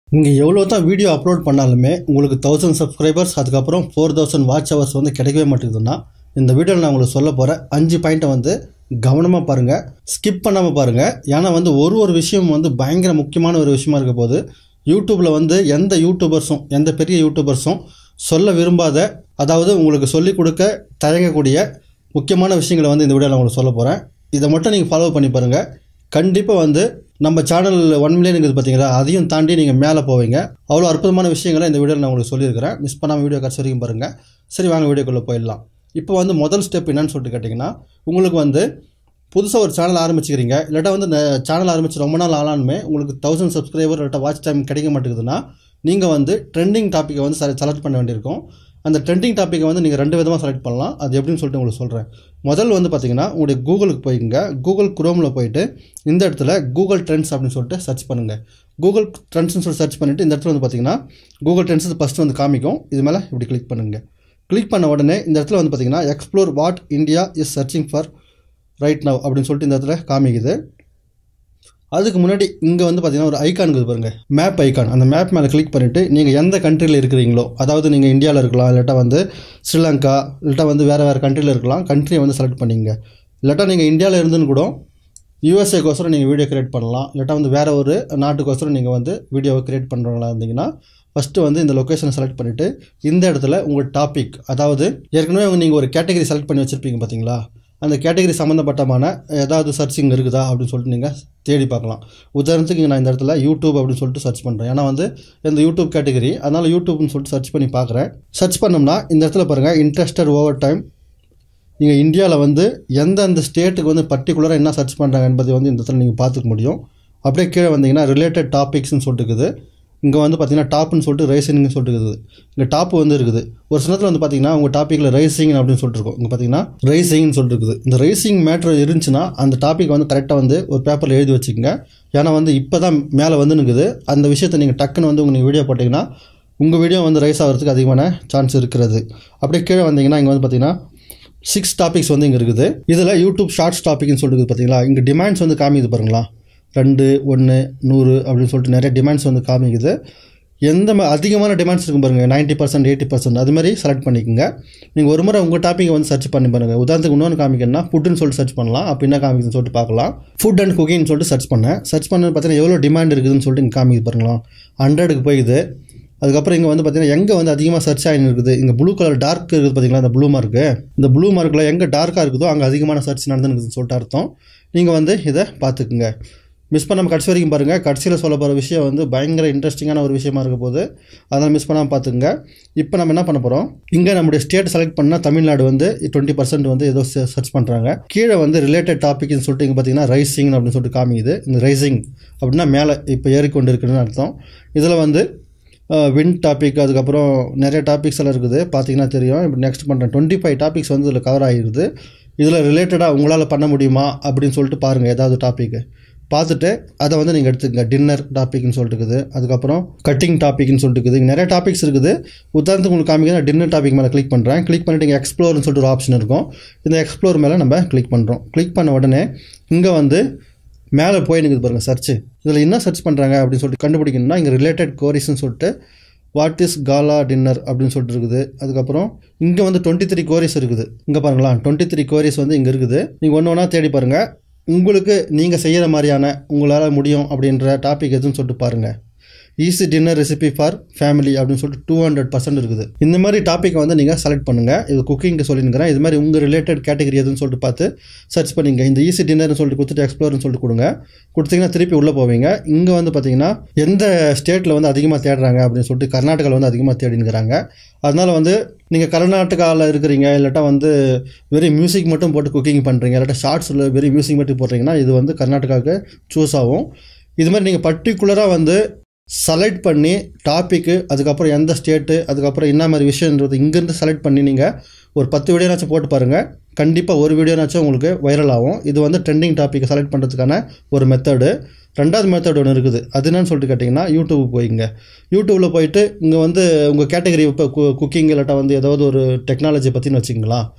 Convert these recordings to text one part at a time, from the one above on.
நீங்கள் எவ்வளோ தான் வீடியோ அப்லோட் பண்ணாலுமே உங்களுக்கு தௌசண்ட் சப்ஸ்கிரைபர்ஸ் அதுக்கப்புறம் ஃபோர் தௌசண்ட் வாட்ச் ஹவர்ஸ் வந்து கிடைக்கவே மாட்டேங்குதுன்னா இந்த வீடியோவில் நான் உங்களுக்கு சொல்ல போகிற அஞ்சு பாயிண்ட்டை வந்து கவனமாக பாருங்கள் ஸ்கிப் பண்ணாமல் பாருங்கள் ஏன்னா வந்து ஒரு ஒரு விஷயம் வந்து பயங்கர முக்கியமான ஒரு விஷயமா இருக்க போது யூடியூப்பில் வந்து எந்த யூடியூபர்ஸும் எந்த பெரிய யூடியூபர்ஸும் சொல்ல விரும்பாத அதாவது உங்களுக்கு சொல்லிக் கொடுக்க தயங்கக்கூடிய முக்கியமான விஷயங்களை வந்து இந்த வீடியோவில் உங்களுக்கு சொல்ல போகிறேன் இதை மட்டும் நீங்கள் ஃபாலோ பண்ணி பாருங்கள் கண்டிப்பாக வந்து நம்ம சேனல் ஒன் மில்லியன் இருக்குது பார்த்தீங்களா அதையும் தாண்டி நீங்கள் மேலே போவீங்க அவ்வளோ அற்புதமான விஷயங்களை இந்த வீடியோவில் நான் உங்களுக்கு சொல்லியிருக்கிறேன் மிஸ் பண்ணாமல் வீடியோ கடைசி வரைக்கும் பாருங்கள் சரி வாங்க வீடியோக்குள்ளே போயிடலாம் இப்போ வந்து முதல் ஸ்டெப் என்னன்னு சொல்லிட்டு கேட்டிங்கன்னா உங்களுக்கு வந்து புதுசாக ஒரு சேனல் ஆரம்பிச்சுக்கிறீங்க இல்லாட்டா வந்து சேனல் ஆரம்பிச்சு ரொம்ப நாள் ஆனாலுமே உங்களுக்கு தௌசண்ட் சப்ஸ்கிரைபர் இல்லாட்டா வாட்ச் டைம் கிடைக்க மாட்டேங்குதுன்னா நீங்கள் வந்து ட்ரெண்டிங் டாப்பிக்கை வந்து செலக்ட் பண்ண வேண்டியிருக்கும் அந்த ட்ரெண்டிங் டாப்பிக்கை வந்து நீங்கள் ரெண்டு விதமாக செலக்ட் பண்ணலாம் அது எப்படின்னு சொல்லிட்டு உங்களுக்கு சொல்கிறேன் முதல் வந்து பார்த்தீங்கன்னா உங்களுடைய கூகுளுக்கு போய்க்குங்க கூகுள் குரோமில் போயிட்டு இந்த இடத்துல கூகுள் ட்ரெண்ட்ஸ் அப்படின்னு சொல்லிட்டு சர்ச் பண்ணுங்கள் கூகுள் ட்ரெண்ட்ஸ்னு சொல்லி சர்ச் பண்ணிவிட்டு இந்த இடத்துல வந்து பார்த்தீங்கன்னா கூகுள் ட்ரெண்ட்ஸ் ஃபஸ்ட்டு வந்து காமிக்கும் இது மேலே இப்படி கிளிக் பண்ணுங்கள் கிளிக் பண்ண உடனே இந்த இடத்துல வந்து பார்த்தீங்கன்னா explore what India is searching for right now அப்படின்னு சொல்லிட்டு இந்த இடத்துல காமிக்குது அதுக்கு முன்னாடி இங்கே வந்து பார்த்தீங்கன்னா ஒரு ஐக்கான் இருக்குது பாருங்கள் மேப் ஐக்கான் அந்த மேப் மேலே கிளிக் பண்ணிவிட்டு நீங்கள் எந்த கண்ட்ரியில் இருக்கிறீங்களோ அதாவது நீங்கள் இந்தியாவில் இருக்கலாம் இல்லாட்டா வந்து ஸ்ரீலங்கா இல்லாட்டா வந்து வேறு வேறு கண்ட்ரியில் இருக்கலாம் கண்ட்ரியை வந்து செலக்ட் பண்ணிங்க இல்லாட்டா நீங்கள் இந்தியாவில் இருந்துன்னு கூட யூஎஸ்ஏக்கோசரம் நீங்கள் வீடியோ கிரியேட் பண்ணலாம் இல்லாட்டா வந்து வேறு ஒரு நாட்டுக்கோசரம் நீங்கள் வந்து வீடியோவை கிரியேட் பண்ணுறவங்களா இருந்தீங்கன்னா ஃபஸ்ட்டு வந்து இந்த லொக்கேஷனை செலக்ட் பண்ணிவிட்டு இந்த இடத்துல உங்கள் டாபிக் அதாவது ஏற்கனவே நீங்கள் ஒரு கேட்டகரி செலக்ட் பண்ணி வச்சுருப்பீங்க பார்த்தீங்களா அந்த கேட்டகரி சம்மந்தப்பட்டமான ஏதாவது சர்ச்சிங் இருக்குதா அப்படின்னு சொல்லிட்டு நீங்கள் தேடி பார்க்கலாம் உதாரணத்துக்கு இங்கே நான் இந்த இடத்துல யூடியூப் அப்படின்னு சொல்லிட்டு சர்ச் பண்ணுறேன் ஏன்னா வந்து இந்த யூடியூப் கேட்டகரி அதனால் யூடியூப்னு சொல்லிட்டு சர்ச் பண்ணி பார்க்குறேன் சர்ச் பண்ணோம்னா இந்த இடத்துல பாருங்கள் இன்ட்ரெஸ்டட் ஓவர் டைம் நீங்கள் இந்தியாவில் வந்து எந்தெந்த ஸ்டேட்டுக்கு வந்து பர்டிகுலராக என்ன சர்ச் பண்ணுறாங்க என்பதை வந்து இந்த இடத்துல நீங்கள் பார்த்துக்க முடியும் அப்படியே கீழே வந்தீங்கன்னா ரிலேட்டட் டாபிக்ஸ்னு சொல்லிட்டு இருக்குது இங்கே வந்து பார்த்தீங்கன்னா டாப்னு சொல்லிட்டு ரைசிங்னு சொல்லிட்டு இருக்குது இங்கே டாப் வந்து இருக்குது ஒரு சில நேரத்தில் வந்து பார்த்தீங்கன்னா உங்கள் டாப்பிக்கில் ரைசிங் அப்படின்னு சொல்லிட்டு இருக்கும் இங்கே பார்த்தீங்கன்னா ரைசிங்னு சொல்லிட்டு இருக்குது இந்த ரைசிங் மேட்ரு இருந்துச்சுன்னா அந்த டாபிக் வந்து கரெக்டாக வந்து ஒரு பேப்பரில் எழுதி வச்சுக்கோங்க ஏன்னா வந்து இப்போ தான் மேலே வந்து நிற்குது அந்த விஷயத்தை நீங்கள் டக்குன்னு வந்து நீங்கள் வீடியோ போட்டிங்கன்னா உங்கள் வீடியோ வந்து ரைஸ் ஆகிறதுக்கு அதிகமான சான்ஸ் இருக்கிறது அப்படியே கீழே வந்தீங்கன்னா இங்கே வந்து பார்த்தீங்கன்னா சிக்ஸ் டாபிக்ஸ் வந்து இங்கே இருக்குது இதில் யூடியூப் ஷார்ட்ஸ் டாபிக்னு சொல்லிட்டு பார்த்தீங்களா இங்கே டிமாண்ட்ஸ் வந்து காமிக்குது பாருங்களா ரெண்டு ஒன்று நூறு அப்படின்னு சொல்லிட்டு நிறைய டிமாண்ட்ஸ் வந்து காமிக்குது எந்த மா அதிகமான டிமாண்ட்ஸ் இருக்கும் பாருங்கள் நைன்ட்டி பர்சன்ட் எயிட்டி பர்சன்ட் அது மாதிரி செலக்ட் பண்ணிக்கோங்க நீங்கள் ஒரு முறை உங்கள் டாப்பிக்கை வந்து சர்ச் பண்ணி பாருங்கள் உதாரணத்துக்கு இன்னொன்று காமிக்கணும்னா ஃபுட்டுன்னு சொல்லிட்டு சர்ச் பண்ணலாம் அப்போ என்ன காமிக்குதுன்னு சொல்லிட்டு பார்க்கலாம் ஃபுட் அண்ட் குக்கிங்னு சொல்லிட்டு சர்ச் பண்ணேன் சர்ச் பண்ண பார்த்தீங்கன்னா எவ்வளோ டிமாண்ட் இருக்குதுன்னு சொல்லிட்டு இங்கே காமிக்குது பாருங்களா ஹண்ட்ரடுக்கு போயிடுது அதுக்கப்புறம் இங்கே வந்து பார்த்தீங்கன்னா எங்கே வந்து அதிகமாக சர்ச் ஆகின்னு இருக்குது இங்கே ப்ளூ கலர் டார்க் இருக்குது பார்த்தீங்களா இந்த ப்ளூ மார்க்கு இந்த ப்ளூ மார்க்கில் எங்கே டார்க்காக இருக்குதோ அங்கே அதிகமான சர்ச் நடந்துருக்குதுன்னு சொல்லிட்டு அர்த்தம் நீங்கள் வந்து இதை பார்த்துக்குங்க மிஸ் பண்ணாமல் கடைசி வரைக்கும் பாருங்கள் கடைசியில் சொல்ல போகிற விஷயம் வந்து பயங்கர இன்ட்ரெஸ்டிங்கான ஒரு விஷயமா இருக்க போது அதனால் மிஸ் பண்ணாமல் பார்த்துக்குங்க இப்போ நம்ம என்ன பண்ண போகிறோம் இங்கே நம்முடைய ஸ்டேட் செலக்ட் பண்ணால் தமிழ்நாடு வந்து டுவெண்ட்டி பர்சன்ட் வந்து ஏதோ சர்ச் பண்ணுறாங்க கீழே வந்து ரிலேட்டட் டாபிக்னு சொல்லிட்டு இங்கே பார்த்தீங்கன்னா ரைசிங் அப்படின்னு சொல்லிட்டு காமிக்குது இந்த ரைசிங் அப்படின்னா மேலே இப்போ ஏறிக்கொண்டு இருக்குதுன்னு அர்த்தம் இதில் வந்து வின் டாபிக் அதுக்கப்புறம் நிறைய டாபிக்ஸ் எல்லாம் இருக்குது பார்த்தீங்கன்னா தெரியும் இப்போ நெக்ஸ்ட் பண்ணுறேன் டுவெண்ட்டி ஃபைவ் டாபிக்ஸ் வந்து இதில் கவர் ஆகிருது இதில் ரிலேட்டடாக உங்களால் பண்ண முடியுமா அப்படின்னு சொல்லிட்டு பாருங்கள் ஏதாவது டாப்பிக்கு பார்த்துட்டு அதை வந்து நீங்கள் எடுத்துக்கங்க டின்னர் டாபிக்னு சொல்லிட்டு இருக்குது அதுக்கப்புறம் கட்டிங் டாபிக்னு சொல்லிட்டு இருக்குது இங்கே நிறைய டாபிக்ஸ் இருக்குது உதாரணத்துக்கு உங்களுக்கு காமிக்க டின்னர் டாபிக் மேலே கிளிக் பண்ணுறேன் கிளிக் பண்ணிட்டு இங்கே எக்ஸ்ப்ளோர்னு சொல்லிட்டு ஒரு ஆப்ஷன் இருக்கும் இந்த எக்ஸ்ப்ளோர் மேலே நம்ம கிளிக் பண்ணுறோம் கிளிக் பண்ண உடனே இங்கே வந்து மேலே போய் நிற்குது பாருங்கள் சர்ச்சு இதில் என்ன சர்ச் பண்ணுறாங்க அப்படின்னு சொல்லிட்டு கண்டுபிடிக்கணும்னா இங்கே ரிலேட்டட் கோரிஸ்னு சொல்லிட்டு வாட் இஸ் காலா டின்னர் அப்படின்னு சொல்லிட்டு இருக்குது அதுக்கப்புறம் இங்கே வந்து டுவெண்ட்டி த்ரீ கோரிஸ் இருக்குது இங்கே பாருங்களா டுவெண்ட்டி த்ரீ கோரிஸ் வந்து இங்கே இருக்குது நீங்கள் ஒன்று ஒன்றா தேடி பாருங்கள் உங்களுக்கு நீங்கள் செய்கிற மாதிரியான உங்களால் முடியும் அப்படின்ற டாபிக் எதுன்னு சொல்லிட்டு பாருங்கள் easy dinner recipe for family அப்படின்னு சொல்லிட்டு டூ ஹண்ட்ரட் பர்சன்ட் இருக்குது இந்த மாதிரி டாப்பிக்கை வந்து நீங்கள் செலக்ட் பண்ணுங்கள் இது குக்கிங்க்கு சொல்லியிருக்கிறேன் இது மாதிரி உங்கள் ரிலேட்டட் கேட்டகரி எதுன்னு சொல்லிட்டு பார்த்து சர்ச் பண்ணிங்க இந்த ஈஸி டின்னர்னு சொல்லிட்டு கொடுத்துட்டு எக்ஸ்ப்ளோர்னு சொல்லிட்டு கொடுங்க கொடுத்தீங்கன்னா திருப்பி உள்ளே போவீங்க இங்கே வந்து பார்த்தீங்கன்னா எந்த ஸ்டேட்டில் வந்து அதிகமாக தேடுறாங்க அப்படின்னு சொல்லிட்டு கர்நாடகாவில் வந்து அதிகமாக தேடினுக்கிறாங்க அதனால் வந்து நீங்கள் கர்நாடகாவில் இருக்கிறீங்க இல்லாட்டா வந்து வெறும் மியூசிக் மட்டும் போட்டு குக்கிங் பண்ணுறீங்க இல்லாட்டா ஷார்ட்ஸில் வெறும் மியூசிக் மட்டும் போடுறீங்கன்னா இது வந்து கர்நாடகாவுக்கு சூஸ் ஆகும் இது மாதிரி நீங்கள் பர்டிகுலராக வந்து செலக்ட் பண்ணி டாப்பிக்கு அதுக்கப்புறம் எந்த ஸ்டேட்டு அதுக்கப்புறம் என்ன மாதிரி விஷயன்றது இங்கேருந்து செலக்ட் பண்ணி நீங்கள் ஒரு பத்து வீடியோனாச்சும் போட்டு பாருங்கள் கண்டிப்பாக ஒரு வீடியோனாச்சும் உங்களுக்கு வைரல் ஆகும் இது வந்து ட்ரெண்டிங் டாப்பிக்கை செலக்ட் பண்ணுறதுக்கான ஒரு மெத்தடு ரெண்டாவது மெத்தட் ஒன்று இருக்குது அது என்னன்னு சொல்லிட்டு கேட்டிங்கன்னா யூடியூப் போய்ங்க யூடியூப்பில் போயிட்டு இங்கே வந்து உங்கள் கேட்டகரி இப்போ கு குக்கிங் இல்லாட்டா வந்து ஏதாவது ஒரு டெக்னாலஜி பற்றின்னு வச்சுங்களா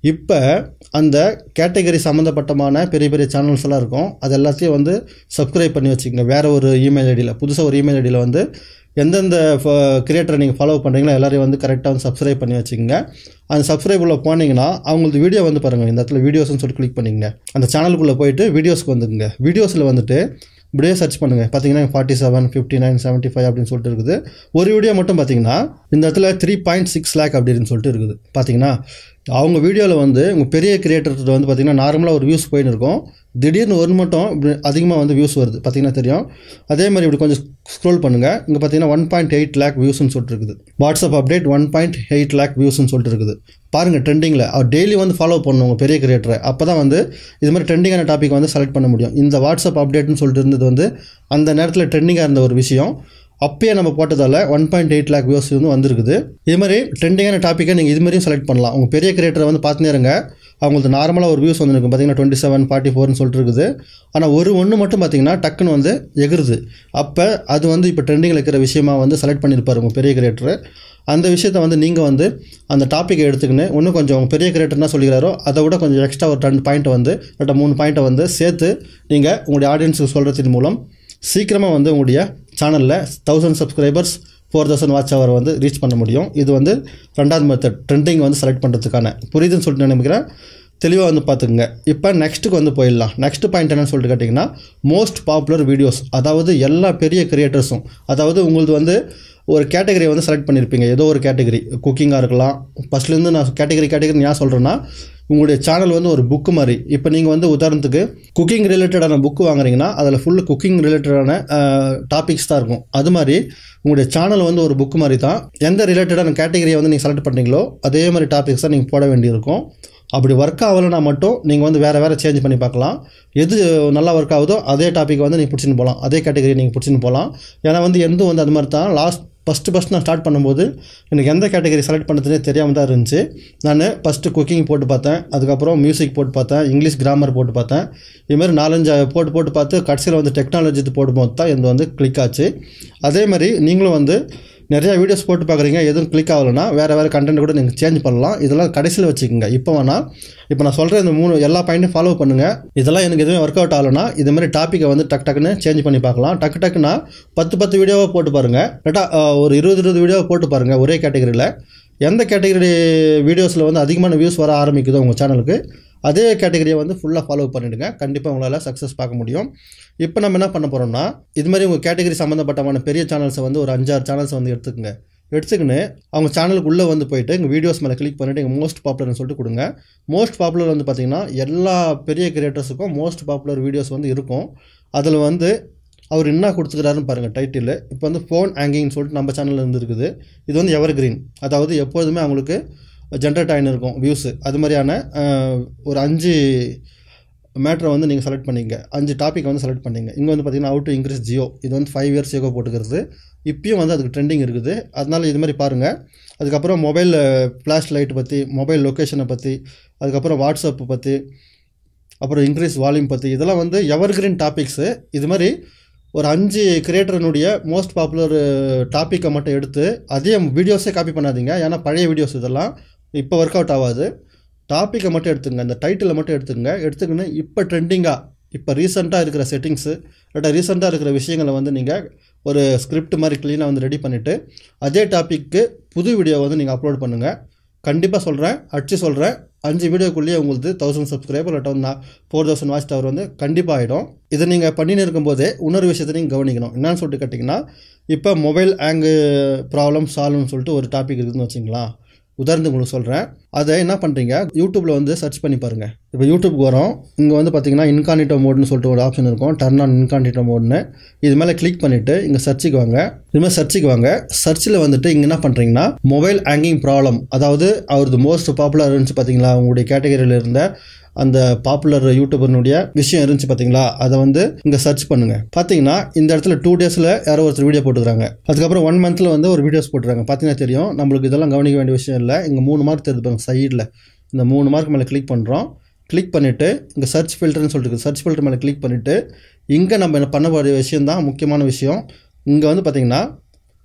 இப்போ அந்த கேட்டகரி சம்மந்தப்பட்டமான பெரிய பெரிய சேனல்ஸ் எல்லாம் இருக்கும் அது எல்லாத்தையும் வந்து சப்ஸ்கிரைப் பண்ணி வச்சுக்கோங்க வேறு ஒரு இமெயில் ஐடியில் புதுசாக ஒரு இமெயில் ஐடியில் வந்து எந்தெந்த கிரியேட்டரை நீங்கள் ஃபாலோ பண்ணுறீங்களோ எல்லாரையும் வந்து கரெக்டாக வந்து சப்ஸ்கிரைப் பண்ணி வச்சுக்கோங்க அந்த சப்ஸ்கிரைப் உள்ள போனீங்கன்னா அவங்களுக்கு வீடியோ வந்து பாருங்கள் இந்த இடத்துல வீடியோஸ்னு சொல்லிட்டு கிளிக் பண்ணிங்க அந்த சேனலுக்குள்ளே போயிட்டு வீடியோஸ்க்கு வந்துக்குங்க வீடியோஸில் வந்துட்டு இப்படியே சர்ச் பண்ணுங்கள் பார்த்தீங்கன்னா forty seven fifty nine seventy five அப்படின்னு சொல்லிட்டு இருக்குது ஒரு வீடியோ மட்டும் பார்த்தீங்கன்னா இந்த இடத்துல த்ரீ பாயிண்ட் சிக்ஸ் லேக் அப்படின்னு சொல்லிட்டு இருக்குது பார்த்தீங்கன்னா அவங்க வீடியோவில் வந்து உங்கள் பெரிய கிரியேட்டர் வந்து பார்த்தீங்கன்னா நார்மலாக ஒரு வியூஸ் போயின்னு இருக்கும் திடீர்னு ஒரு மட்டும் இப்படி அதிகமாக வந்து வியூஸ் வருது பார்த்தீங்கன்னா தெரியும் அதே மாதிரி இப்படி கொஞ்சம் ஸ்க்ரோல் பண்ணுங்கள் இங்கே பார்த்தீங்கன்னா ஒன் பாயிண்ட் எயிட் லேக் வியூஸ்னு சொல்லிட்டு இருக்குது WhatsApp update one point eight lakh வியூஸ்னு சொல்லிட்டு இருக்குது பாருங்கள் ட்ரெண்டிங்கில் அவர் டெய்லி வந்து ஃபாலோ பண்ணணும் உங்கள் பெரிய கிரியேட்டரை அப்போ தான் வந்து இது மாதிரி ட்ரெண்டிங்கான டாபிக் வந்து செலக்ட் பண்ண முடியும் இந்த வாட்ஸ்அப் அப்டேட்னு சொல்லிட்டு இருந்தது வந்து அந்த நேரத்தில் ட்ரெண்டிங்காக இருந்த ஒரு விஷயம் அப்பயே நம்ம போட்டதால் one point eight lakh views வந்து வந்திருக்குது இது மாதிரி ட்ரெண்டிங்கான டாப்பிக்கை நீங்கள் இது மாதிரியும் செலக்ட் பண்ணலாம் உங்கள் பெரிய கிரியேட்டரை வந்து பார்த்துனே இருங்க அவங்களுக்கு நார்மலாக ஒரு வியூஸ் வந்துருக்கும் பார்த்தீங்கன்னா டுவெண்ட்டி செவன் ஃபார்ட்டி ஃபோர்னு சொல்லிட்டு இருக்குது ஆனால் ஒரு ஒன்று மட்டும் பார்த்தீங்கன்னா டக்குன்னு வந்து எகிருது அப்போ அது வந்து இப்போ ட்ரெண்டிங்கில் இருக்கிற விஷயமா வந்து செலக்ட் பண்ணியிருப்பார் உங்கள் பெரிய கிரியேட்டர் அந்த விஷயத்தை வந்து நீங்கள் வந்து அந்த டாப்பிக்கை எடுத்துக்கின்னு இன்னும் கொஞ்சம் உங்க பெரிய கிரியேட்டர் என்ன சொல்லிக்கிறாரோ அதை விட கொஞ்சம் எக்ஸ்ட்ரா ஒரு ரெண்டு பாயிண்ட்டை வந்து இல்லாட்ட மூணு பாயிண்ட்டை வந்து சேர்த்து நீங்கள் உங்களுடைய ஆடியன்ஸுக்கு சொல்கிறதின் மூலம் சீக்கிரமாக வந்து உங்களுடைய சேனலில் thousand subscribers four thousand watch hour வந்து ரீச் பண்ண முடியும் இது வந்து ரெண்டாவது மெத்தட் ட்ரெண்டிங் வந்து செலக்ட் பண்ணுறதுக்கான புரியுதுன்னு சொல்லிட்டு நினைக்கிறேன் தெளிவாக வந்து பார்த்துக்குங்க இப்போ நெக்ஸ்ட்டுக்கு வந்து போயிடலாம் நெக்ஸ்ட் பாயிண்ட் என்னன்னு சொல்லிட்டு கேட்டிங்கன்னா மோஸ்ட் பாப்புலர் வீடியோஸ் அதாவது எல்லா பெரிய கிரியேட்டர்ஸும் அதாவது உங்களது வந்து ஒரு கேட்டகரி வந்து செலக்ட் பண்ணியிருப்பீங்க ஏதோ ஒரு கேட்டகரி குக்கிங்காக இருக்கலாம் ஃபஸ்ட்லேருந்து நான் கேட்டகரி கேட்டகரி ஏன் சொல்கிறேன்னா உங்களுடைய சேனல் வந்து ஒரு புக்கு மாதிரி இப்போ நீங்கள் வந்து உதாரணத்துக்கு குக்கிங் ரிலேட்டடான புக்கு வாங்குறீங்கன்னா அதில் ஃபுல்லு குக்கிங் ரிலேட்டடான டாபிக்ஸ் தான் இருக்கும் அது மாதிரி உங்களுடைய சேனல் வந்து ஒரு புக்கு மாதிரி தான் எந்த ரிலேட்டடான கேட்டகரியை வந்து நீங்கள் செலக்ட் பண்ணுறீங்களோ அதே மாதிரி டாபிக்ஸ் தான் நீங்கள் போட வேண்டியிருக்கும் அப்படி ஒர்க் ஆகலைன்னா மட்டும் நீங்கள் வந்து வேறு வேறு சேஞ்ச் பண்ணி பார்க்கலாம் எது நல்லா ஒர்க் ஆகுதோ அதே டாபிக் வந்து நீங்கள் பிடிச்சின்னு போகலாம் அதே கேட்டகரி நீங்கள் பிடிச்சின்னு போகலாம் ஏன்னா வந்து எந்தும் வந்து அது மாதிரி தான் லாஸ்ட் ஃபஸ்ட்டு ஃபஸ்ட் நான் ஸ்டார்ட் பண்ணும்போது எனக்கு எந்த கேட்டகரி செலக்ட் பண்ணுறதுனே தெரியாமல் தான் இருந்துச்சு நான் ஃபஸ்ட்டு குக்கிங் போட்டு பார்த்தேன் அதுக்கப்புறம் மியூசிக் போட்டு பார்த்தேன் இங்கிலீஷ் கிராமர் போட்டு பார்த்தேன் இதுமாதிரி நாலஞ்சு போட்டு போட்டு பார்த்து கடைசியில் வந்து டெக்னாலஜி இது போடும்போது தான் இது வந்து கிளிக் ஆச்சு அதே மாதிரி நீங்களும் வந்து நிறையா வீடியோஸ் போட்டு பார்க்குறீங்க எதுவும் கிளிக் ஆகலைன்னா வேறு வேறு கண்டென்ட் கூட நீங்கள் சேஞ்ச் பண்ணலாம் இதெல்லாம் கடைசியில் வச்சுக்கோங்க இப்போ வேணால் இப்போ நான் சொல்கிற இந்த மூணு எல்லா பாயிண்ட்டும் ஃபாலோ பண்ணுங்கள் இதெல்லாம் எனக்கு எதுவும் ஒர்க் அவுட் ஆகலைன்னா இது மாதிரி டாப்பிக்கை வந்து டக்கு டக்குன்னு சேஞ்ச் பண்ணி பார்க்கலாம் டக்கு டக்குன்னா பத்து பத்து வீடியோவாக போட்டு பாருங்கள் இல்லாட்டா அஹ், ஒரு இருபது இருபது வீடியோவை போட்டு பாருங்கள் ஒரே கேட்டகரியில் எந்த கேட்டகரி வீடியோஸில் வந்து அதிகமான வியூஸ் வர ஆரம்பிக்குதோ உங்கள் சேனலுக்கு அதே கேட்டகரியை வந்து ஃபுல்லாக ஃபாலோ பண்ணிவிடுங்க கண்டிப்பாக உங்களால் சக்ஸஸ் பார்க்க முடியும் இப்போ நம்ம என்ன பண்ண போகிறோம்னா இது மாதிரி உங்கள் கேட்டகரி சம்மந்தப்பட்டமான பெரிய சேனல்ஸை வந்து ஒரு அஞ்சாறு சேனல்ஸை வந்து எடுத்துக்கங்க எடுத்துக்கின்னு அவங்க சேனலுக்கு உள்ளே வந்து போயிட்டு எங்கள் வீடியோஸ் மேலே கிளிக் பண்ணிவிட்டு எங்கள் மோஸ்ட் பாப்புலர்னு சொல்லிட்டு கொடுங்க மோஸ்ட் பாப்புலர் வந்து பார்த்திங்கன்னா எல்லா பெரிய கிரியேட்டர்ஸுக்கும் மோஸ்ட் பாப்புலர் வீடியோஸ் வந்து இருக்கும் அதில் வந்து அவர் என்ன கொடுத்துக்கிறாருன்னு பாருங்கள் டைட்டில் இப்போ வந்து ஃபோன் ஹேங்கிங்னு சொல்லிட்டு நம்ம சேனலில் இருந்து இருக்குது இது வந்து எவர் கிரீன் அதாவது எப்பொழுதுமே அவங்களுக்கு ஜென்ரேட் ஆகின்னு இருக்கும் வியூஸு அது மாதிரியான அஹ், ஒரு அஞ்சு மேட்ரை வந்து நீங்கள் செலக்ட் பண்ணிங்க அஞ்சு டாபிக் வந்து செலக்ட் பண்ணிங்க இங்கே வந்து பார்த்தீங்கன்னா அவுட் டு இன்க்ரீஸ் ஜியோ இது வந்து ஃபைவ் இயர்ஸ் ஏகோ போட்டுக்கிறது இப்பயும் வந்து அதுக்கு ட்ரெண்டிங் இருக்குது அதனால இது மாதிரி பாருங்கள் அதுக்கப்புறம் மொபைல் ஃப்ளாஷ் லைட் பற்றி மொபைல் லொக்கேஷனை பற்றி அதுக்கப்புறம் வாட்ஸ்அப் பற்றி அப்புறம் இன்க்ரீஸ் வால்யூம் பற்றி இதெல்லாம் வந்து எவர் கிரீன் டாபிக்ஸு இது மாதிரி ஒரு அஞ்சு கிரியேட்டர்னுடைய மோஸ்ட் பாப்புலர் டாப்பிக்கை மட்டும் எடுத்து அதே வீடியோஸே காப்பி பண்ணாதீங்க ஏன்னா பழைய வீடியோஸ் இதெல்லாம் இப்போ ஒர்க் அவுட் ஆகாது டாப்பிக்கை மட்டும் எடுத்துங்க இந்த டைட்டிலை மட்டும் எடுத்துங்க எடுத்துக்கின்னு இப்போ ட்ரெண்டிங்காக இப்போ ரீசெண்டாக இருக்கிற செட்டிங்ஸு இல்லாட்டா ரீசெண்டாக இருக்கிற விஷயங்களை வந்து நீங்கள் ஒரு ஸ்கிரிப்ட் மாதிரி க்ளீனாக வந்து ரெடி பண்ணிவிட்டு அதே டாப்பிக்கு புது வீடியோ வந்து நீங்கள் அப்லோட் பண்ணுங்கள் கண்டிப்பாக சொல்கிறேன் அடிச்சு சொல்கிறேன் அஞ்சு வீடியோக்குள்ளேயே உங்களுக்கு தௌசண்ட் சப்ஸ்கிரைபர் இல்லாட்ட வந்து ஃபோர் தௌசண்ட் வாட்ச் டவர் வந்து கண்டிப்பாக ஆகிடும் இதை நீங்கள் பண்ணின்னு இருக்கும்போதே இன்னொரு விஷயத்தை நீங்கள் கவனிக்கணும் என்னன்னு சொல்லிட்டு கேட்டிங்கன்னா இப்போ மொபைல் ஹேங்கு ப்ராப்ளம் சால்வ்னு சொல்லிட்டு ஒரு டாபிக் இருக்குதுன்னு வச்சுங்களா உதாரணத்துக்கு உங்களுக்கு சொல்கிறேன் அதை என்ன பண்ணுறீங்க யூடியூப்பில் வந்து சர்ச் பண்ணி பாருங்கள் இப்போ யூடியூப்க்கு வரோம் இங்கே வந்து பார்த்தீங்கன்னா இன்கானிட்டோ மோட்னு சொல்லிட்டு ஒரு ஆப்ஷன் இருக்கும் டர்ன் ஆன் இன்கானிட்டோ மோட்னு இது மேலே கிளிக் பண்ணிவிட்டு இங்கே சர்ச்சுக்கு வாங்க இது மாதிரி சர்ச்சுக்கு வாங்க சர்ச்சில் வந்துட்டு இங்கே என்ன பண்ணுறீங்கன்னா மொபைல் ஹேங்கிங் ப்ராப்ளம் அதாவது அவரது மோஸ்ட் பாப்புலர் இருந்துச்சு பார்த்தீங்களா உங்களுடைய கேட்டகரியில் இருந்த அந்த பாப்புலர் யூடியூபர்னுடைய விஷயம் இருந்துச்சு பார்த்தீங்களா அதை வந்து இங்கே சர்ச் பண்ணுங்க பார்த்தீங்கன்னா இந்த இடத்துல டூ டேஸில் யாரோ ஒருத்தர் வீடியோ போட்டுக்கிறாங்க அதுக்கப்புறம் ஒன் மந்த்தில் வந்து ஒரு வீடியோஸ் போட்டுருக்காங்க பார்த்தீங்கன்னா தெரியும் நம்மளுக்கு இதெல்லாம் கவனிக்க வேண்டிய விஷயம் இல்லை இங்கே மூணு மார்க் தெரியுது பாருங்க சைடில் இந்த மூணு மார்க் மேலே கிளிக் பண்ணுறோம் கிளிக் பண்ணிவிட்டு இங்கே சர்ச் ஃபில்டர்னு சொல்லிட்டு சர்ச் ஃபில்டர் மேலே கிளிக் பண்ணிவிட்டு இங்கே நம்ம என்ன பண்ண வேண்டிய விஷயம் தான் முக்கியமான விஷயம் இங்கே வந்து பார்த்தீங்கன்னா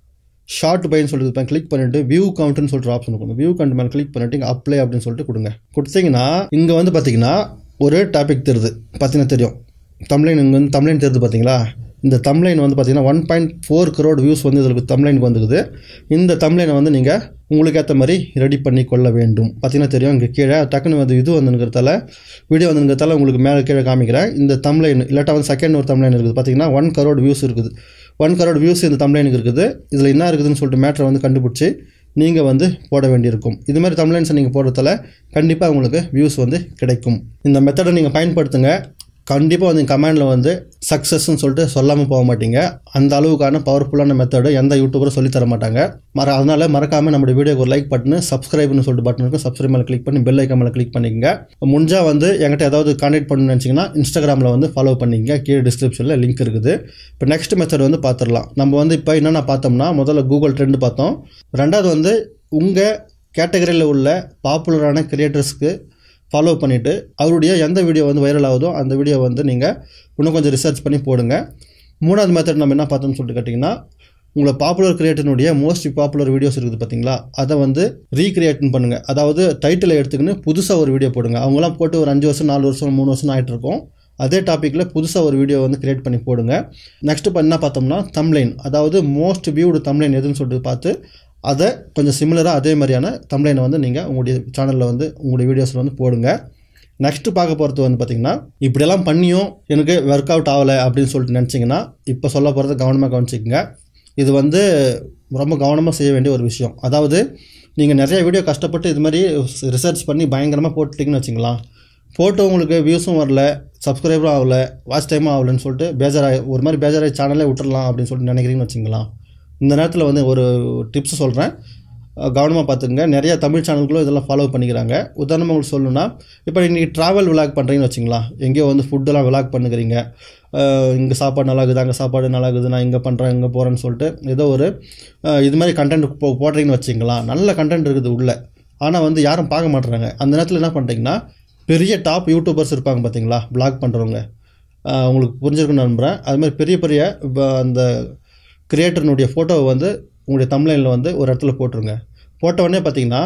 ஷார்ட் பைன்னு சொல்லிட்டு இருப்பேன் கிளிக் பண்ணிட்டு வியூ கவுண்ட்னு சொல்லிட்டு ஆப்ஷன் இருக்கும் வியூ கவுண்ட் மேலே கிளிக் பண்ணிட்டு இங்கே அப்ளை அப்படின்னு சொல்லிட்டு கொடுங்க கொடுத்தீங்கன்னா இங்கே வந்து பார்த்தீங்கன்னா ஒரு டாபிக் தெரியுது பார்த்தீங்கன்னா தெரியும் தமிழ்லைன் இங்கே வந்து தமிழ்லைன் தெரியுது பார்த்தீங்களா இந்த தமிழ்லைன் வந்து பார்த்தீங்கன்னா one point four crore views வந்து இதில் தமிழ்லைனுக்கு வந்துக்குது இந்த தமிழ்லைனை வந்து நீங்கள் உங்களுக்கு ஏற்ற மாதிரி ரெடி பண்ணி கொள்ள வேண்டும் பார்த்தீங்கன்னா தெரியும் இங்கே கீழே டக்குன்னு வந்து இது வந்துங்கிறதால வீடியோ வந்துங்கிறதால உங்களுக்கு மேலே கீழே காமிக்கிறேன் இந்த தமிழ்லைன் இல்லாட்டா வந்து செகண்ட் ஒரு தமிழ்லைன் இருக்குது பார்த்தீங்கன்னா ஒன் கரோட் வியூஸ் இருக்குது ஒன் கரோட் வியூஸ் இந்த தமிழ்லைனுக்கு இருக்குது இதில் என்ன இருக்குதுன்னு சொல்லிட்டு மேட்ரை வந்து கண்டுபிடிச்சி நீங்கள் வந்து போட வேண்டியிருக்கும் இது மாதிரி தமிழ்லைன்ஸை நீங்கள் போடுறதால கண்டிப்பாக உங்களுக்கு வியூஸ் வந்து கிடைக்கும் இந்த மெத்தடை நீங்கள் பயன்படுத்துங்க கண்டிப்பாக வந்து கமெண்டில் வந்து சக்ஸஸ்ன்னு சொல்லிட்டு சொல்லாமல் போக மாட்டீங்க அந்த அளவுக்கான பவர்ஃபுல்லான மெத்தடு எந்த யூடியூபரும் சொல்லித் தர மாட்டாங்க மற அதனால் மறக்காமல் நம்மளுடைய வீடியோக்கு ஒரு லைக் பட்டனு சப்ஸ்கிரைப்னு சொல்லிட்டு பட்டன் இருக்கும் சப்ஸ்கிரைப் மேலே கிளிக் பண்ணி பெல் ஐக்கன் மேலே கிளிக் பண்ணிக்கங்க முடிஞ்சால் வந்து என்கிட்ட ஏதாவது கான்டாக்ட் பண்ணணும்னு நினச்சிங்கன்னா இன்ஸ்டாகிராமில் வந்து ஃபாலோ பண்ணிக்கங்க கீழே டிஸ்கிரிப்ஷனில் லிங்க் இருக்குது இப்போ நெக்ஸ்ட் மெத்தட் வந்து பார்த்துடலாம் நம்ம வந்து இப்போ என்னென்ன பார்த்தோம்னா முதல்ல கூகுள் ட்ரெண்ட் பார்த்தோம் ரெண்டாவது வந்து உங்கள் கேட்டகரியில் உள்ள பாப்புலரான கிரியேட்டர்ஸ்க்கு ஃபாலோ பண்ணிவிட்டு அவருடைய எந்த வீடியோ வந்து வைரல் ஆகுதோ அந்த வீடியோ வந்து நீங்கள் இன்னும் கொஞ்சம் ரிசர்ச் பண்ணி போடுங்க மூணாவது மெத்தட் நம்ம என்ன பார்த்தோம்னு சொல்லிட்டு கேட்டிங்கன்னா உங்களை பாப்புலர் கிரியேட்டனுடைய மோஸ்ட் பாப்புலர் வீடியோஸ் இருக்குது பார்த்தீங்களா அதை வந்து ரீக்ரியேட் பண்ணுங்கள் அதாவது டைட்டில் எடுத்துக்கின்னு புதுசாக ஒரு வீடியோ போடுங்க அவங்களாம் போட்டு ஒரு அஞ்சு வருஷம் நாலு வருஷம் மூணு வருஷம் ஆகிட்டு இருக்கும் அதே டாப்பிக்கில் புதுசாக ஒரு வீடியோ வந்து கிரியேட் பண்ணி போடுங்க நெக்ஸ்ட் இப்போ என்ன பார்த்தோம்னா தம்லைன் அதாவது மோஸ்ட் வியூடு தம்லைன் எதுன்னு சொல்லிட்டு பார்த்து அதை கொஞ்சம் சிமிலராக அதே மாதிரியான தம்லைனை வந்து நீங்கள் உங்களுடைய சேனலில் வந்து உங்களுடைய வீடியோஸில் வந்து போடுங்க நெக்ஸ்ட்டு பார்க்க போகிறது வந்து பார்த்திங்கன்னா இப்படியெல்லாம் பண்ணியும் எனக்கு ஒர்க் அவுட் ஆகலை அப்படின்னு சொல்லிட்டு நினச்சிங்கன்னா இப்போ சொல்ல போகிறத கவனமாக கவனிச்சிக்கங்க இது வந்து ரொம்ப கவனமாக செய்ய வேண்டிய ஒரு விஷயம் அதாவது நீங்கள் நிறைய வீடியோ கஷ்டப்பட்டு இது மாதிரி ரிசர்ச் பண்ணி பயங்கரமாக போட்டுட்டிங்கன்னு வச்சுங்களேன் போட்டு உங்களுக்கு வியூஸும் வரல சப்ஸ்கிரைபரும் ஆகல வாட்ச் டைமும் ஆகலன்னு சொல்லிட்டு பேஜாராக ஒரு மாதிரி பேஜாராகி சேனலே விட்டுறலாம் அப்படின்னு சொல்லிட்டு நினைக்கிறீங்கன்னு வச்சுங்களேன் இந்த நேரத்தில் வந்து ஒரு டிப்ஸ் சொல்கிறேன் கவனமாக பார்த்துங்க நிறைய தமிழ் சேனல்களும் இதெல்லாம் ஃபாலோ பண்ணிக்கிறாங்க உதாரணமாக உங்களுக்கு சொல்லணும்னா இப்போ நீங்கள் ட்ராவல் விளாக் பண்ணுறீங்கன்னு வச்சுங்களா எங்கேயோ வந்து ஃபுட்டெல்லாம் விளாக் பண்ணுகிறீங்க இங்கே சாப்பாடு நல்லா இருக்குது அங்கே சாப்பாடு நல்லா இருக்குது நான் இங்கே பண்ணுறேன் இங்கே போகிறேன்னு சொல்லிட்டு ஏதோ ஒரு அஹ், இது மாதிரி கண்டென்ட் போ போடுறீங்கன்னு வச்சுங்களா நல்ல கண்டென்ட் இருக்குது உள்ளே ஆனால் வந்து யாரும் பார்க்க மாட்டுறாங்க அந்த நேரத்தில் என்ன பண்ணுறீங்கன்னா பெரிய டாப் யூடியூபர்ஸ் இருப்பாங்க பார்த்தீங்களா பிளாக் பண்ணுறவங்க உங்களுக்கு புரிஞ்சிருக்குன்னு நம்புகிறேன் அது மாதிரி பெரிய பெரிய இப்போ அந்த கிரியேட்டர்னுடைய ஃபோட்டோவை வந்து உங்களுடைய தமிழ்லைனில் வந்து ஒரு இடத்துல போட்டுருங்க போட்ட உடனே பார்த்தீங்கன்னா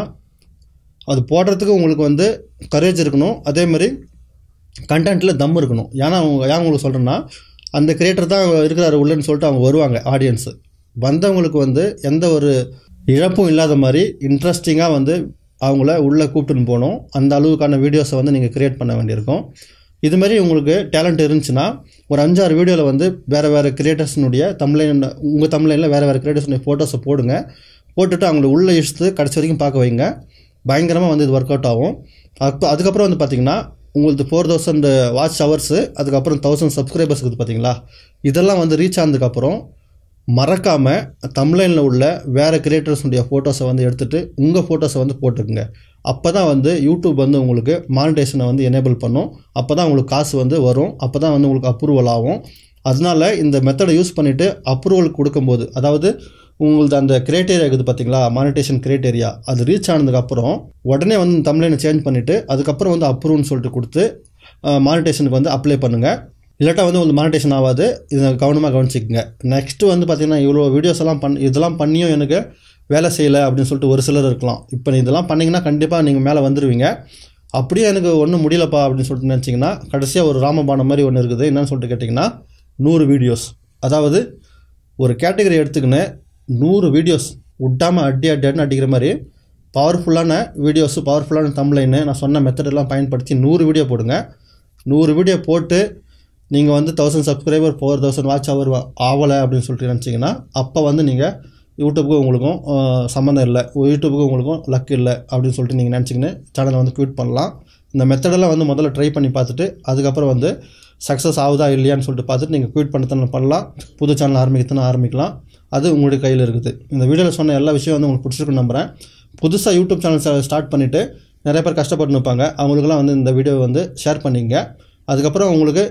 அது போடுறதுக்கு உங்களுக்கு வந்து கரேஜ் இருக்கணும் அதே மாதிரி கண்டென்ட்டில் தம் இருக்கணும் ஏன்னா அவங்க ஏன் உங்களுக்கு சொல்கிறேன்னா அந்த கிரியேட்டர் தான் இருக்கிறாரு உள்ளன்னு சொல்லிட்டு அவங்க வருவாங்க ஆடியன்ஸு வந்தவங்களுக்கு வந்து எந்த ஒரு இழப்பும் இல்லாத மாதிரி இன்ட்ரெஸ்டிங்காக வந்து அவங்கள உள்ளே கூப்பிட்டுன்னு போகணும் அந்த அளவுக்கான வீடியோஸை வந்து நீங்கள் கிரியேட் பண்ண வேண்டியிருக்கும் இது மாதிரி உங்களுக்கு டேலண்ட் இருந்துச்சுன்னா ஒரு அஞ்சாறு வீடியோவில் வந்து வேறு வேறு கிரியேட்டர்ஸ்னுடைய தமிழ்லைன் உங்கள் தமிழ்லைனில் வேறு வேறு கிரியேட்டர்ஸ்னுடைய ஃபோட்டோஸை போடுங்க போட்டுட்டு அவங்கள உள்ளே இழுத்து கடைசி வரைக்கும் பார்க்க வைங்க பயங்கரமாக வந்து இது ஒர்க் அவுட் ஆகும் அப்போ அதுக்கப்புறம் வந்து பார்த்திங்கன்னா உங்களுக்கு ஃபோர் தௌசண்ட் வாட்ச் ஹவர்ஸு அதுக்கப்புறம் தௌசண்ட் சப்ஸ்கிரைபர்ஸ் இருக்குது பார்த்தீங்களா இதெல்லாம் வந்து ரீச் ஆனதுக்கப்புறம் மறக்காமல் தமிழ்லைனில் உள்ள வேறு கிரியேட்டர்ஸுடைய ஃபோட்டோஸை வந்து எடுத்துகிட்டு உங்கள் ஃபோட்டோஸை வந்து போட்டுக்குங்க அப்போ தான் வந்து யூடியூப் வந்து உங்களுக்கு மானிட்டேஷனை வந்து எனேபிள் பண்ணும் அப்போ தான் உங்களுக்கு காசு வந்து வரும் அப்போ தான் வந்து உங்களுக்கு அப்ரூவல் ஆகும் அதனால இந்த மெத்தடை யூஸ் பண்ணிவிட்டு அப்ரூவல் கொடுக்கும்போது அதாவது உங்களது அந்த கிரைட்டேரியா இருக்குது பார்த்தீங்களா மானிட்டேஷன் கிரைட்டேரியா அது ரீச் ஆனதுக்கப்புறம் உடனே வந்து தமிழ்லைனை சேஞ்ச் பண்ணிவிட்டு அதுக்கப்புறம் வந்து அப்ரூவ்னு சொல்லிட்டு கொடுத்து மானிட்டேஷனுக்கு வந்து அப்ளை பண்ணுங்கள் இல்லாட்டா வந்து உங்களுக்கு மானிட்டேஷன் ஆகாது இதை கவனமாக கவனிச்சிக்கங்க நெக்ஸ்ட்டு வந்து பார்த்தீங்கன்னா இவ்வளோ வீடியோஸ் எல்லாம் பண் இதெல்லாம் பண்ணியும் எனக்கு வேலை செய்யலை அப்படின்னு சொல்லிட்டு ஒரு சிலர் இருக்கலாம் இப்போ நீ இதெல்லாம் பண்ணிங்கன்னா கண்டிப்பாக நீங்கள் மேலே வந்துடுவீங்க அப்படியே எனக்கு ஒன்றும் முடியலப்பா அப்படின்னு சொல்லிட்டு நினச்சிங்கன்னா கடைசியாக ஒரு ராமபானம் மாதிரி ஒன்று இருக்குது என்னன்னு சொல்லிட்டு கேட்டிங்கன்னா நூறு வீடியோஸ் அதாவது ஒரு கேட்டகரி எடுத்துக்கின்னு நூறு வீடியோஸ் விட்டாமல் அடி அடி அடின்னு அடிக்கிற மாதிரி பவர்ஃபுல்லான வீடியோஸு பவர்ஃபுல்லான தம்ப்லைனு நான் சொன்ன மெத்தடெல்லாம் பயன்படுத்தி நூறு வீடியோ போடுங்க நூறு வீடியோ போட்டு நீங்கள் வந்து thousand subscriber four thousand watch hour ஆகலை அப்படின்னு சொல்லிட்டு நினச்சிங்கன்னா அப்போ வந்து நீங்கள் யூடியூப்புக்கும் உங்களுக்கும் ஆஹ், சம்மந்தம் இல்லை யூடியூப்புக்கும் உங்களுக்கும் லக் இல்லை அப்படின்னு சொல்லிட்டு நீங்கள் நினச்சிக்கின்னு சேனலை வந்து க்யூட் பண்ணலாம் இந்த மெத்தடெல்லாம் வந்து முதல்ல ட்ரை பண்ணி பார்த்துட்டு அதுக்கப்புறம் வந்து சக்ஸஸ் ஆகுதா இல்லையான்னு சொல்லிட்டு பார்த்துட்டு நீங்கள் க்யூட் பண்ணத்தானே பண்ணலாம் புது சேனல் ஆரம்பிக்கத்தானே ஆரம்பிக்கலாம் அது உங்களுடைய கையில் இருக்குது இந்த வீடியோவில் சொன்ன எல்லா விஷயம் வந்து உங்களுக்கு பிடிச்சிருக்குன்னு நம்புகிறேன் புதுசாக யூடியூப் சேனல் ஸ்டார்ட் பண்ணிவிட்டு நிறைய பேர் கஷ்டப்பட்டு நிற்பாங்க அவங்களுக்குலாம் வந்து இந்த வீடியோ வந்து ஷேர் பண்ணிங்க அதுக்கப்புறம் உங்களுக்கு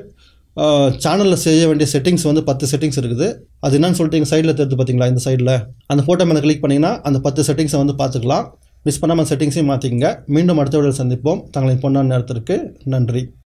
சேனலில் செய்ய வேண்டிய செட்டிங்ஸ் வந்து பத்து செட்டிங்ஸ் இருக்குது அது என்னன்னு சொல்லிட்டு எங்கள் சைடில் தெரிஞ்சு பார்த்தீங்களா இந்த சைடில் அந்த ஃபோட்டோ மேலே கிளிக் பண்ணிங்கன்னா அந்த பத்து செட்டிங்ஸை வந்து பார்த்துக்கலாம் மிஸ் பண்ணாமல் செட்டிங்ஸையும் மாற்றிக்கங்க மீண்டும் அடுத்த வீடியோவில் சந்திப்போம் தங்களின் பொன்னான நேரத்திற்கு நன்றி